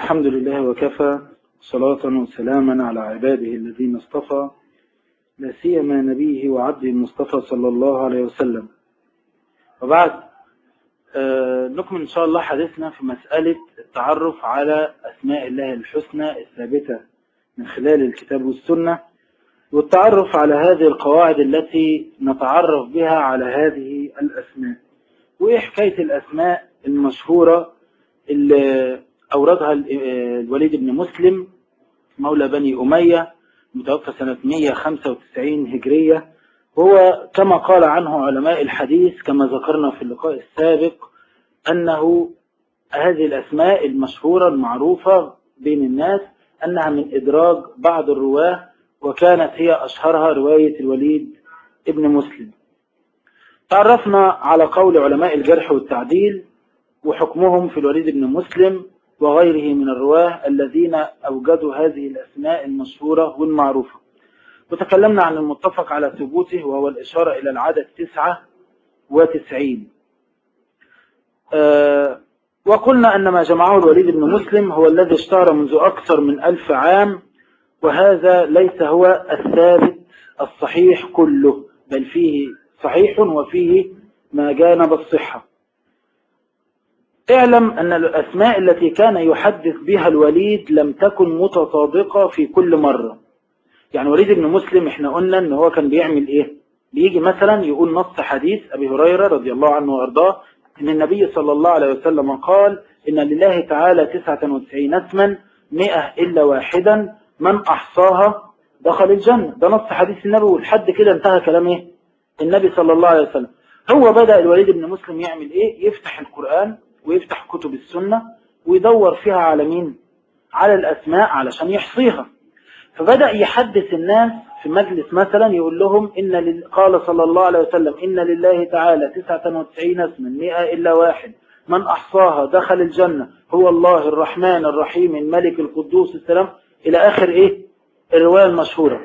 الحمد لله وكفى صلاة وسلاما على عباده الذين اصطفى لا سيما نبيه وعبده المصطفى صلى الله عليه وسلم وبعد آه نكمل إن شاء الله حديثنا في مسألة التعرف على أسماء الله الحسنى الثابتة من خلال الكتاب والسنة والتعرف على هذه القواعد التي نتعرف بها على هذه الأسماء وإيه حكاية الأسماء المشهورة اللي أوردها الوليد بن مسلم مولى بني أمية متوفى سنة 195 هجرية هو كما قال عنه علماء الحديث كما ذكرنا في اللقاء السابق أنه هذه الأسماء المشهورة المعروفة بين الناس أنها من إدراج بعض الرواه وكانت هي أشهرها رواية الوليد ابن مسلم تعرفنا على قول علماء الجرح والتعديل وحكمهم في الوليد بن مسلم وغيره من الرواه الذين أوجدوا هذه الأسماء المشهورة والمعروفة وتكلمنا عن المتفق على ثبوته وهو الإشارة إلى العدد تسعة وتسعين أه وقلنا أن ما جمعه الوليد بن مسلم هو الذي اشتهر منذ أكثر من ألف عام وهذا ليس هو الثابت الصحيح كله بل فيه صحيح وفيه ما جانب الصحة اعلم أن الأسماء التي كان يحدث بها الوليد لم تكن متطابقة في كل مرة يعني وليد بن مسلم احنا قلنا ان هو كان بيعمل ايه بيجي مثلا يقول نص حديث أبي هريرة رضي الله عنه وارضاه ان النبي صلى الله عليه وسلم قال ان لله تعالى تسعة وتسعين اسما مئة إلا واحدا من أحصاها دخل الجنة ده نص حديث النبي والحد كده انتهى كلام ايه النبي صلى الله عليه وسلم هو بدأ الوليد بن مسلم يعمل ايه يفتح القرآن ويفتح كتب السنة ويدور فيها على مين على الأسماء علشان يحصيها فبدأ يحدث الناس في مجلس مثلا يقول لهم إن لل... قال صلى الله عليه وسلم إن لله تعالى تسعة وتسعين اسما مئة إلا واحد من أحصاها دخل الجنة هو الله الرحمن الرحيم الملك القدوس السلام إلى آخر إيه الرواية المشهورة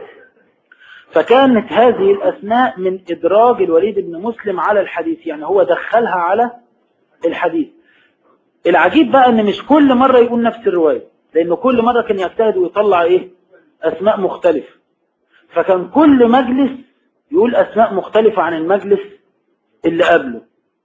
فكانت هذه الأسماء من إدراج الوليد بن مسلم على الحديث يعني هو دخلها على الحديث العجيب بقى ان مش كل مرة يقول نفس الرواية لانه كل مرة كان يجتهد ويطلع ايه اسماء مختلفة فكان كل مجلس يقول اسماء مختلفة عن المجلس اللي قبله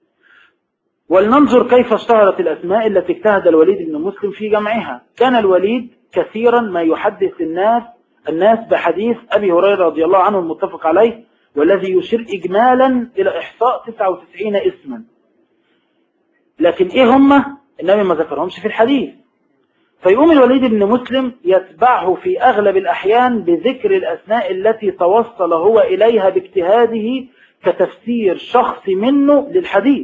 ولننظر كيف اشتهرت الاسماء التي اجتهد الوليد بن مسلم في جمعها كان الوليد كثيرا ما يحدث الناس الناس بحديث ابي هريرة رضي الله عنه المتفق عليه والذي يشير اجمالا الى احصاء 99 اسما لكن ايه هم النبي ما ذكرهمش في الحديث فيقوم الوليد بن مسلم يتبعه في أغلب الأحيان بذكر الأسماء التي توصل هو إليها باجتهاده كتفسير شخصي منه للحديث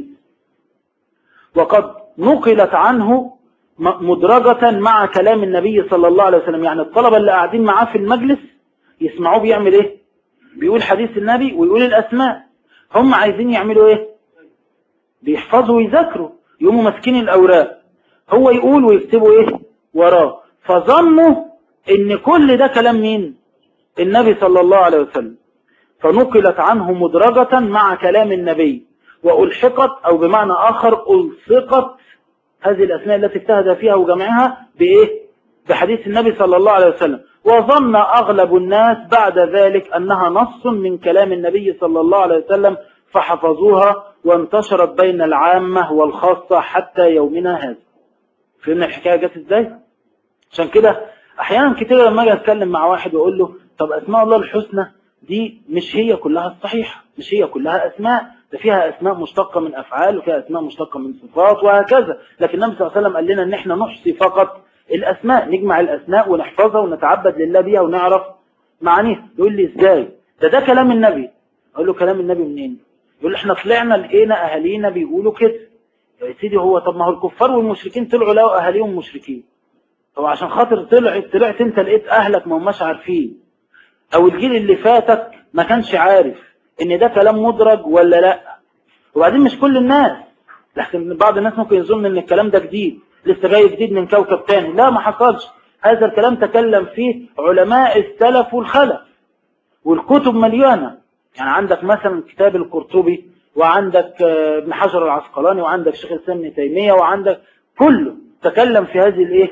وقد نقلت عنه مدرجة مع كلام النبي صلى الله عليه وسلم يعني الطلبة اللي قاعدين معاه في المجلس يسمعوه بيعمل ايه بيقول حديث النبي ويقول الأسماء هم عايزين يعملوا ايه بيحفظوا ويذاكروا يقوموا ماسكين الأوراق هو يقول ويكتبوا ايه وراه فظنوا ان كل ده كلام مين النبي صلى الله عليه وسلم فنقلت عنه مدرجة مع كلام النبي وألحقت أو بمعنى آخر ألصقت هذه الأسماء التي اجتهد فيها وجمعها بإيه بحديث النبي صلى الله عليه وسلم وظن أغلب الناس بعد ذلك أنها نص من كلام النبي صلى الله عليه وسلم فحفظوها وانتشرت بين العامة والخاصة حتى يومنا هذا فهمنا الحكاية جت ازاي عشان كده احيانا كتير لما اجي اتكلم مع واحد واقول له طب اسماء الله الحسنى دي مش هي كلها الصحيحة مش هي كلها اسماء ده فيها اسماء مشتقة من افعال وفيها اسماء مشتقة من صفات وهكذا لكن النبي صلى الله عليه وسلم قال لنا ان احنا نحصي فقط الاسماء نجمع الاسماء ونحفظها ونتعبد لله بيها ونعرف معانيها يقول لي ازاي ده ده كلام النبي اقول له كلام النبي منين يقول احنا طلعنا لقينا اهالينا بيقولوا كده يا سيدي هو طب ما هو الكفار والمشركين طلعوا لقوا اهاليهم مشركين طب عشان خاطر طلعت طلعت انت لقيت اهلك ما هماش عارفين او الجيل اللي فاتك ما كانش عارف ان ده كلام مدرج ولا لا وبعدين مش كل الناس لكن بعض الناس ممكن يظن ان الكلام ده جديد لسه جاي جديد من كوكب تاني لا ما حصلش هذا الكلام تكلم فيه علماء السلف والخلف والكتب مليانة يعني عندك مثلا كتاب القرطبي وعندك ابن حجر العسقلاني وعندك شيخ الاسلام ابن تيميه وعندك كله تكلم في هذه الايه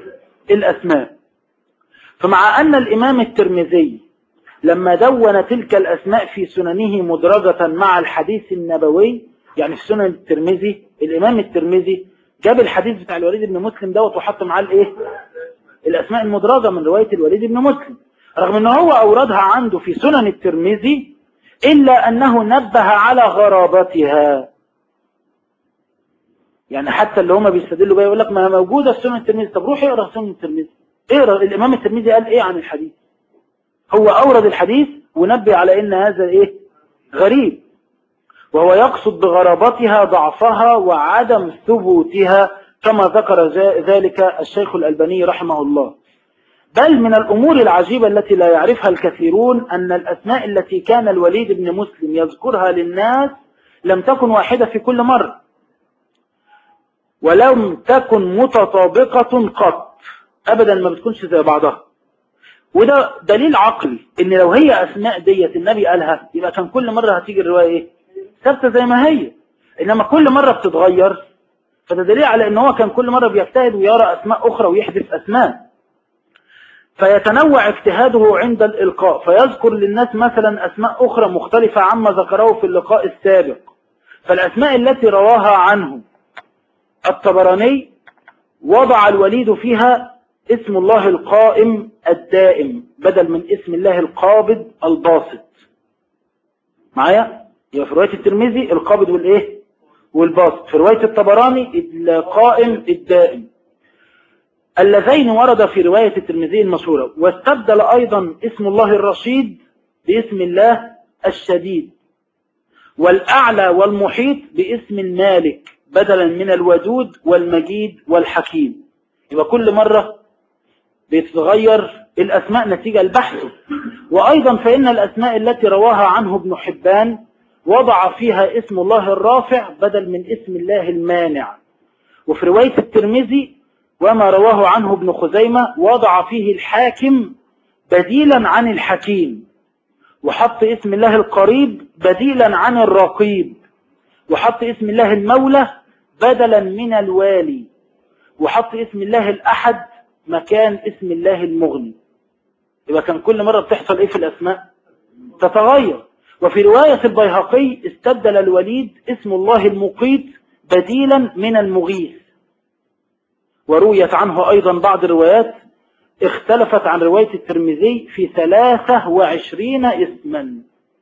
الأسماء فمع أن الإمام الترمذي لما دون تلك الأسماء في سننه مدرجة مع الحديث النبوي يعني في سنن الترمذي الإمام الترمذي جاب الحديث بتاع الوليد بن مسلم دوت وحط معاه الايه الأسماء المدرجة من رواية الوليد بن مسلم رغم أنه هو أوردها عنده في سنن الترمذي إلا أنه نبه على غرابتها يعني حتى اللي هم بيستدلوا بقى يقول لك ما موجودة في سنن الترمذي طب روح اقرا سنن الترمذي اقرا الإمام الترمذي قال إيه عن الحديث هو أورد الحديث ونبه على إن هذا إيه غريب وهو يقصد بغرابتها ضعفها وعدم ثبوتها كما ذكر ذلك الشيخ الألباني رحمه الله بل من الأمور العجيبة التي لا يعرفها الكثيرون أن الأسماء التي كان الوليد بن مسلم يذكرها للناس لم تكن واحدة في كل مرة ولم تكن متطابقة قط أبدا ما بتكونش زي بعضها وده دليل عقلي ان لو هي أسماء ديت النبي قالها يبقى كان كل مرة هتيجي الرواية ايه ثابتة زي ما هي إنما كل مرة بتتغير فده دليل على ان هو كان كل مرة بيجتهد ويرى أسماء أخرى ويحدث أسماء فيتنوع اجتهاده عند الإلقاء فيذكر للناس مثلا أسماء أخرى مختلفة عما ذكره في اللقاء السابق فالأسماء التي رواها عنه الطبراني وضع الوليد فيها اسم الله القائم الدائم بدل من اسم الله القابض الباسط معايا يبقى في رواية الترمذي القابض والايه والباسط في رواية الطبراني القائم الدائم اللذين ورد في رواية الترمذي المشهورة واستبدل أيضا اسم الله الرشيد باسم الله الشديد والأعلى والمحيط باسم المالك بدلا من الودود والمجيد والحكيم يبقى كل مرة بيتغير الأسماء نتيجة البحث وأيضا فإن الأسماء التي رواها عنه ابن حبان وضع فيها اسم الله الرافع بدل من اسم الله المانع وفي رواية الترمذي وما رواه عنه ابن خزيمة وضع فيه الحاكم بديلا عن الحكيم وحط اسم الله القريب بديلا عن الرقيب وحط اسم الله المولى بدلا من الوالي وحط اسم الله الأحد مكان اسم الله المغني يبقى كان كل مرة بتحصل ايه في الأسماء تتغير وفي رواية البيهقي استبدل الوليد اسم الله المقيت بديلا من المغيث ورويت عنه أيضا بعض الروايات اختلفت عن رواية الترمذي في ثلاثة وعشرين اسما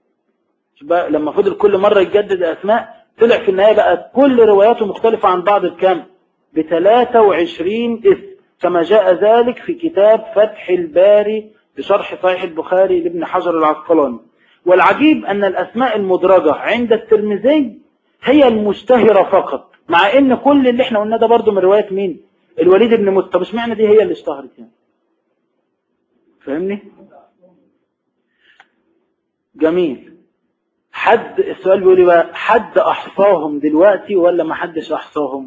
لما فضل كل مرة يجدد أسماء طلع في النهاية بقى كل رواياته مختلفة عن بعض بكام بثلاثة وعشرين اسم كما جاء ذلك في كتاب فتح الباري بشرح صحيح البخاري لابن حجر العسقلاني والعجيب أن الأسماء المدرجة عند الترمذي هي المشتهرة فقط مع ان كل اللي احنا قلنا ده برضو من رواية مين الوليد بن مسلم طب اشمعنى دي هي اللي اشتهرت يعني فاهمني جميل حد السؤال بيقول لي بقى حد احصاهم دلوقتي ولا ما حدش احصاهم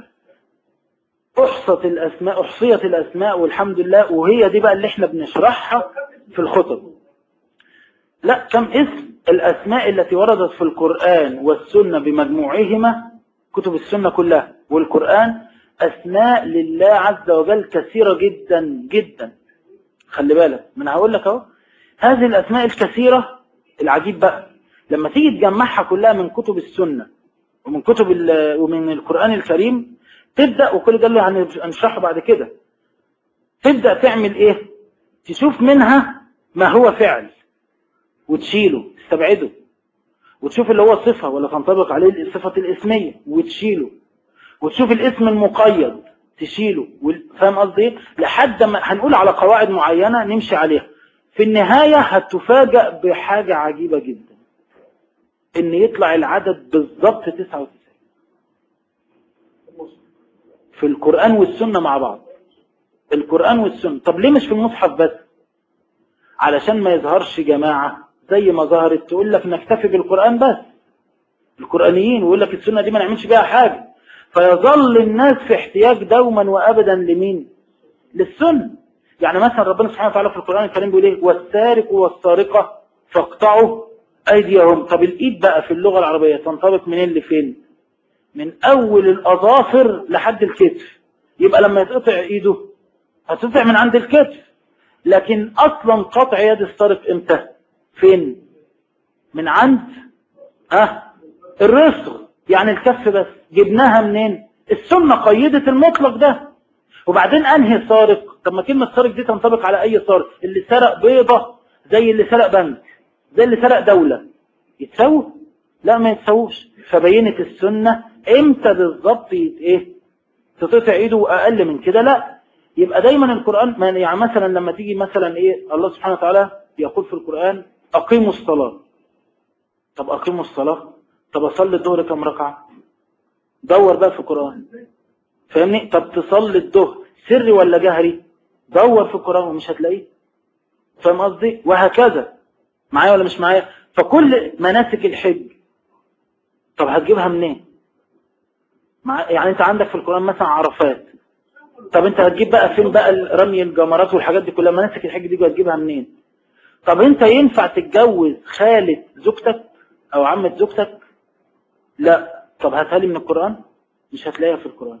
احصت الاسماء احصيت الاسماء والحمد لله وهي دي بقى اللي احنا بنشرحها في الخطب لا كم اسم الاسماء التي وردت في القرآن والسنة بمجموعهما كتب السنة كلها والقرآن اسماء لله عز وجل كثيرة جدا جدا خلي بالك من هقول لك اهو هذه الاسماء الكثيرة العجيب بقى لما تيجي تجمعها كلها من كتب السنة ومن كتب ومن القرآن الكريم تبدأ وكل ده اللي هنشرحه بعد كده تبدأ تعمل ايه تشوف منها ما هو فعل وتشيله تستبعده وتشوف اللي هو صفة ولا تنطبق عليه الصفة الاسمية وتشيله وتشوف الاسم المقيد تشيله فاهم قصدي ايه لحد ما هنقول على قواعد معينة نمشي عليها في النهاية هتفاجأ بحاجة عجيبة جدا ان يطلع العدد بالضبط 99 في القرآن والسنة مع بعض القرآن والسنة طب ليه مش في المصحف بس علشان ما يظهرش جماعة زي ما ظهرت تقول لك نكتفي بالقرآن بس القرآنيين ويقول لك السنة دي ما نعملش بيها حاجة فيظل الناس في احتياج دوما وأبدا لمين للسنة يعني مثلا ربنا سبحانه وتعالى في القرآن الكريم بيقول ايه والسارق والسارقة فاقطعوا أيديهم طب الإيد بقى في اللغة العربية تنطبق منين لفين من أول الأظافر لحد الكتف يبقى لما يتقطع إيده هتتقطع من عند الكتف لكن اصلا قطع يد السارق امتى فين من عند ها الرسغ يعني الكف بس جبناها منين السنة قيدت المطلق ده وبعدين انهي سارق طب ما كلمة سارق دي تنطبق على اي سارق اللي سرق بيضة زي اللي سرق بنك زي اللي سرق دولة يتسووا لا ما يتسووش فبينت السنة امتى بالظبط ايه تتقطع ايده واقل من كده لا يبقى دايما القرآن يعني مثلا لما تيجي مثلا ايه الله سبحانه وتعالى يقول في القرآن اقيموا الصلاة طب اقيموا الصلاة طب اصلي الظهر كم ركعة دور بقى في القرآن فاهمني طب تصلي الظهر سري ولا جهري دور في القرآن ومش هتلاقيه فاهم قصدي وهكذا معايا ولا مش معايا فكل مناسك الحج طب هتجيبها منين مع... يعني انت عندك في القرآن مثلا عرفات طب انت هتجيب بقى فين بقى رمي الجمرات والحاجات دي كلها مناسك الحج دي هتجيبها منين طب انت ينفع تتجوز خالة زوجتك او عمة زوجتك لا طب هاتها لي من القرآن مش هتلاقيها في القرآن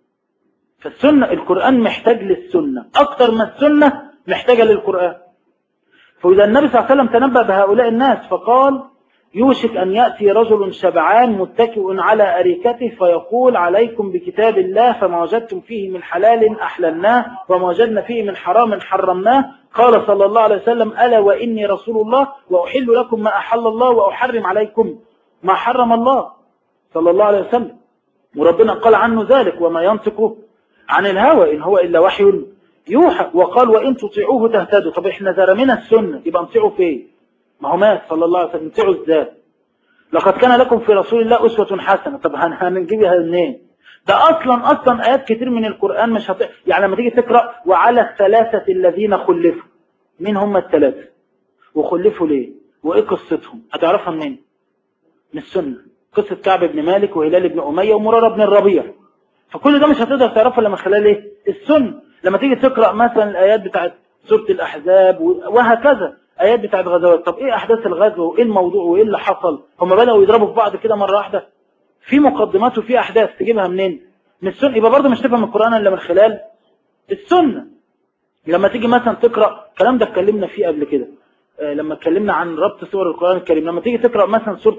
فالسنة القرآن محتاج للسنة أكتر ما السنة محتاجة للقرآن فإذا النبي صلى الله عليه وسلم تنبأ بهؤلاء الناس فقال يوشك أن يأتي رجل شبعان متكئ على أريكته فيقول عليكم بكتاب الله فما وجدتم فيه من حلال أحللناه وما وجدنا فيه من حرام حرمناه قال صلى الله عليه وسلم ألا وإني رسول الله وأحل لكم ما أحل الله وأحرم عليكم ما حرم الله صلى الله عليه وسلم وربنا قال عنه ذلك وما ينطق عن الهوى إن هو إلا وحي يوحى وقال وإن تطيعوه تهتدوا طب إحنا زرمنا السنة يبقى نطيعه فين ما هو مات صلى الله عليه وسلم نطيعه إزاي لقد كان لكم في رسول الله أسوة حسنة طب هنجيبها منين ده أصلا أصلا آيات كتير من القرآن مش هت... يعني لما تيجي تقرأ وعلى الثلاثة الذين خلفوا مين هم الثلاثة وخلفوا ليه وإيه قصتهم هتعرفها منين من السنة قصة كعب بن مالك وهلال بن أمية ومرارة بن الربيع فكل ده مش هتقدر تعرفه لما خلال ايه السنة لما تيجي تقرأ مثلا الآيات بتاعت سورة الأحزاب وهكذا آيات بتاعت غزوات طب ايه أحداث الغزو وايه الموضوع وايه اللي حصل هم بدأوا يضربوا في بعض كده مرة واحدة في مقدمات وفي أحداث تجيبها منين من السنة يبقى برضه مش تفهم القرآن إلا من خلال السنة لما تيجي مثلا تقرأ الكلام ده اتكلمنا فيه قبل كده لما اتكلمنا عن ربط سور القرآن الكريم لما تيجي تقرأ مثلا سورة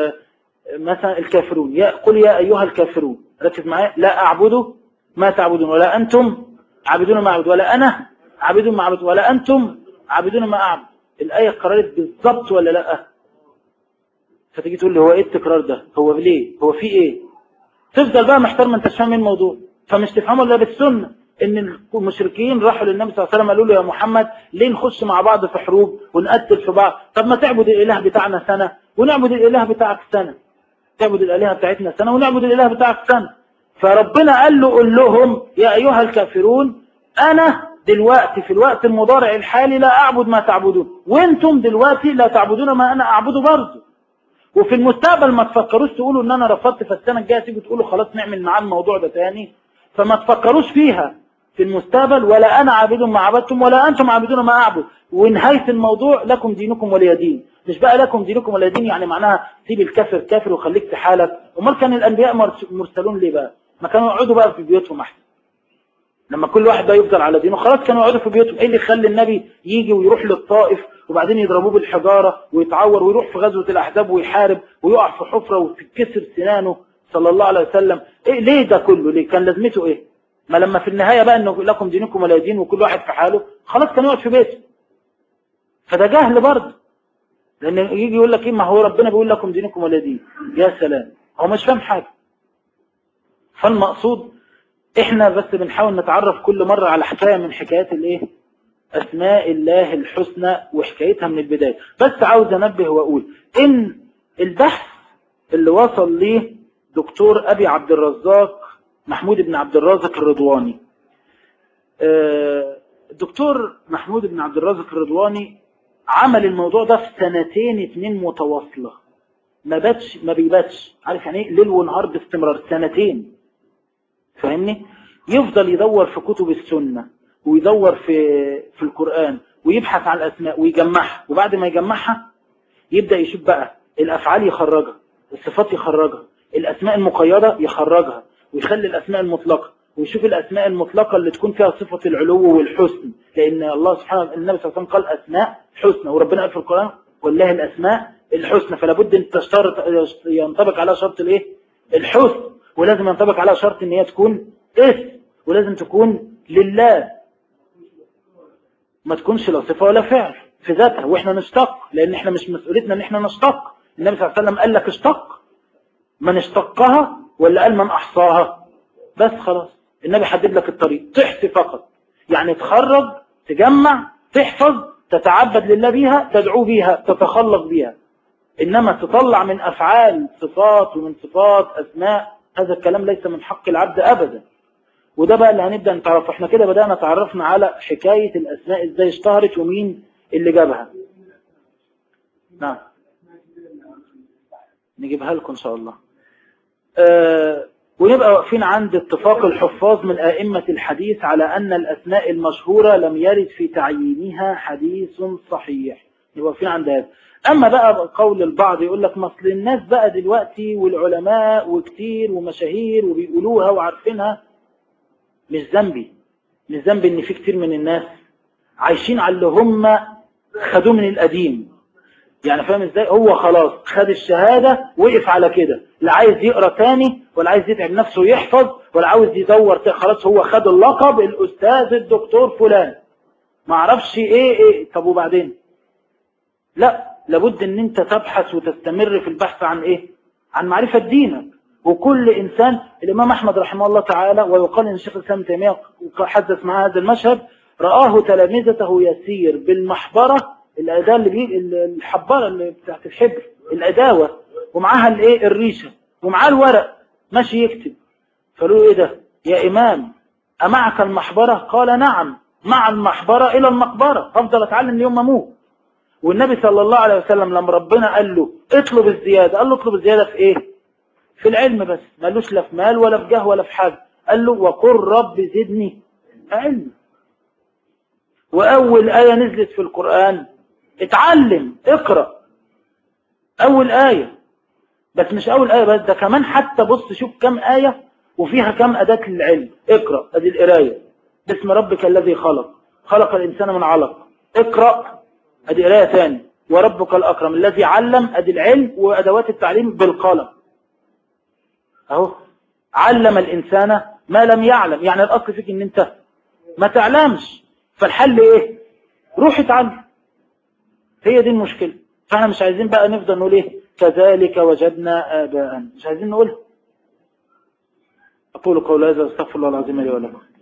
مثلا الكافرون يا قل يا أيها الكافرون ركز معايا لا أعبد ما تعبدون ولا أنتم عابدون ما أعبد ولا أنا عابد ما أعبد ولا أنتم عابدون ما أعبد الآية قررت بالضبط ولا لا فتيجي تقول لي هو إيه التكرار ده هو ليه هو في إيه تفضل بقى محتار ما انتش فاهم ايه الموضوع فمش تفهمه الا بالسنه ان المشركين راحوا للنبي صلى الله عليه وسلم قالوا له يا محمد ليه نخش مع بعض في حروب ونقتل في بعض طب ما تعبد الاله بتاعنا سنه ونعبد الاله بتاعك سنه تعبد الالهه بتاعتنا سنه ونعبد الاله بتاعك سنه فربنا قال له قل لهم يا ايها الكافرون انا دلوقتي في الوقت المضارع الحالي لا اعبد ما تعبدون وانتم دلوقتي لا تعبدون ما انا اعبده برضه وفي المستقبل ما تفكروش تقولوا ان انا رفضت فالسنه الجايه تيجوا تقولوا خلاص نعمل معاه الموضوع ده تاني فما تفكروش فيها في المستقبل ولا انا عابد ما عبدتم ولا انتم عابدون ما اعبد ونهايه الموضوع لكم دينكم ولي دين مش بقى لكم دينكم ولي دين يعني معناها سيب الكافر كافر وخليك في حالك امال كان الانبياء مرسلون ليه بقى ما كانوا يقعدوا بقى في بيوتهم احسن لما كل واحد بقى يفضل على دينه خلاص كانوا يقعدوا في بيوتهم ايه اللي يخلي النبي يجي ويروح للطائف وبعدين يضربوه بالحجارة ويتعور ويروح في غزوة الأحزاب ويحارب ويقع في حفرة وتتكسر سنانه صلى الله عليه وسلم إيه ليه ده كله ليه كان لازمته إيه ما لما في النهاية بقى إنه لكم دينكم ولا دين وكل واحد في حاله خلاص كان يقعد في بيته فده جهل برضه لأن يجي يقول لك إيه ما هو ربنا بيقول لكم دينكم ولا دين يا سلام هو مش فاهم حاجة فالمقصود إحنا بس بنحاول نتعرف كل مرة على حكاية من حكايات الإيه أسماء الله الحسنى وحكايتها من البداية بس عاوز أنبه وأقول إن البحث اللي وصل ليه دكتور أبي عبد الرزاق محمود بن عبد الرازق الرضواني الدكتور محمود بن عبد الرازق الرضواني عمل الموضوع ده في سنتين اتنين متواصلة ما باتش ما بيباتش عارف يعني ايه ليل ونهار باستمرار سنتين فاهمني يفضل يدور في كتب السنة ويدور في في القرآن ويبحث عن الأسماء ويجمعها وبعد ما يجمعها يبدأ يشوف بقى الأفعال يخرجها الصفات يخرجها الأسماء المقيدة يخرجها ويخلي الأسماء المطلقة ويشوف الأسماء المطلقة اللي تكون فيها صفة العلو والحسن لأن الله سبحانه النبي صلى الله عليه وسلم قال أسماء حسنى وربنا قال في القرآن والله الأسماء الحسنى فلا بد أن تشترط ينطبق على شرط الإيه الحسن ولازم ينطبق على شرط أن هي تكون اسم ولازم تكون لله ما تكونش لا صفة ولا فعل في ذاتها واحنا نشتق لان احنا مش مسؤوليتنا ان احنا نشتق النبي صلى الله عليه وسلم قال لك اشتق من اشتقها ولا قال من احصاها بس خلاص النبي حدد لك الطريق تحصي فقط يعني تخرج تجمع تحفظ تتعبد لله بيها تدعو بيها تتخلق بيها انما تطلع من افعال صفات ومن صفات اسماء هذا الكلام ليس من حق العبد ابدا وده بقى اللي هنبدأ نتعرف احنا كده بدأنا تعرفنا على حكاية الأسماء ازاي اشتهرت ومين اللي جابها نعم نجيبها لكم ان شاء الله آه ونبقى واقفين عند اتفاق الحفاظ من أئمة الحديث على أن الأسماء المشهورة لم يرد في تعيينها حديث صحيح نبقى واقفين عند هذا أما بقى قول البعض يقول لك مصل الناس بقى دلوقتي والعلماء وكتير ومشاهير وبيقولوها وعارفينها مش ذنبي مش ذنبي ان في كتير من الناس عايشين على اللي هم خدوه من القديم يعني فاهم ازاي هو خلاص خد الشهادة وقف على كده لا عايز يقرأ تاني ولا عايز يتعب نفسه يحفظ ولا عاوز يدور تاني خلاص هو خد اللقب الاستاذ الدكتور فلان ما عرفش ايه ايه طب وبعدين لا لابد ان انت تبحث وتستمر في البحث عن ايه عن معرفة دينك وكل إنسان الإمام أحمد رحمه الله تعالى ويقال إن الشيخ الإسلام تيمية حدث مع هذا المشهد رآه تلامذته يسير بالمحبرة الأداة اللي بي الحبارة اللي بتاعت الحبر الأداوة ومعاها الإيه الريشة ومعاه الورق ماشي يكتب فقالوا إيه ده يا إمام أمعك المحبرة قال نعم مع المحبرة إلى المقبرة أفضل أتعلم اليوم أموت والنبي صلى الله عليه وسلم لما ربنا قال له اطلب الزيادة قال له اطلب الزيادة في إيه في العلم بس مالوش لا في مال ولا في جاه ولا في حاجة قال له وقل رب زدني علم وأول آية نزلت في القرآن اتعلم اقرأ أول آية بس مش أول آية بس ده كمان حتى بص شوف كم آية وفيها كم أداة للعلم اقرأ ادي القراية باسم ربك الذي خلق خلق الإنسان من علق اقرأ ادي قراية ثاني وربك الأكرم الذي علم ادي العلم وأدوات التعليم بالقلم اهو علم الانسان ما لم يعلم يعني الاصل فيك ان انت ما تعلمش فالحل ايه روح اتعلم هي دي المشكلة فاحنا مش عايزين بقى نفضل نقول ايه كذلك وجدنا آباء مش عايزين نقولها أقول قول هذا استغفر الله العظيم لي ولكم